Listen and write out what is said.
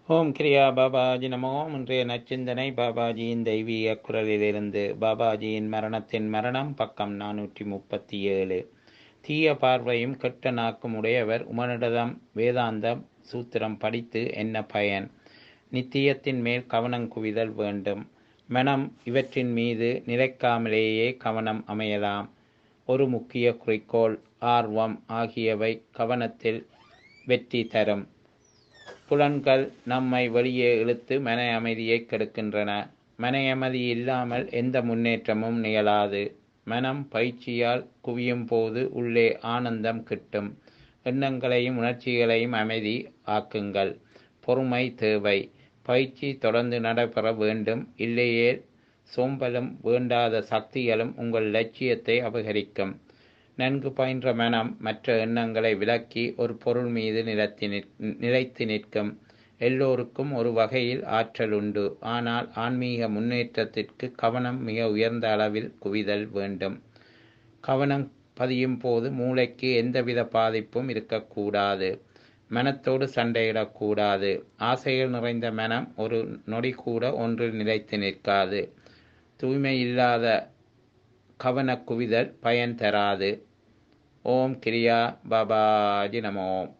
ஓம் கிரியா பாபாஜி நமோ இன்றைய நச்சிந்தனை பாபாஜியின் தெய்வீக குரலிலிருந்து பாபாஜியின் மரணத்தின் மரணம் பக்கம் நானூற்றி முப்பத்தி ஏழு தீய பார்வையும் கெட்ட நாக்கும் உடையவர் உமனிடம் வேதாந்தம் சூத்திரம் படித்து என்ன பயன் நித்தியத்தின் மேல் கவனம் குவிதல் வேண்டும் மனம் இவற்றின் மீது நிலைக்காமலேயே கவனம் அமையலாம் ஒரு முக்கிய குறிக்கோள் ஆர்வம் ஆகியவை கவனத்தில் வெற்றி தரும் புலன்கள் நம்மை வெளியே இழுத்து மன அமைதியை கெடுக்கின்றன மன அமைதி இல்லாமல் எந்த முன்னேற்றமும் நிகழாது மனம் பயிற்சியால் குவியும் போது உள்ளே ஆனந்தம் கிட்டும் எண்ணங்களையும் உணர்ச்சிகளையும் அமைதி ஆக்குங்கள் பொறுமை தேவை பயிற்சி தொடர்ந்து நடைபெற வேண்டும் இல்லையே சோம்பலும் வேண்டாத சக்திகளும் உங்கள் லட்சியத்தை அபகரிக்கும் நன்கு பயின்ற மனம் மற்ற எண்ணங்களை விலக்கி ஒரு பொருள் மீது நிலத்தி நிலைத்து நிற்கும் எல்லோருக்கும் ஒரு வகையில் ஆற்றல் உண்டு ஆனால் ஆன்மீக முன்னேற்றத்திற்கு கவனம் மிக உயர்ந்த அளவில் குவிதல் வேண்டும் கவனம் பதியும் போது மூளைக்கு எந்தவித பாதிப்பும் இருக்கக்கூடாது மனத்தோடு சண்டையிடக்கூடாது ஆசைகள் நிறைந்த மனம் ஒரு நொடி கூட ஒன்றில் நிலைத்து நிற்காது தூய்மை இல்லாத கவன குவிதல் பயன் தராது ஓம் கிரியா பாபாஜி நமோம்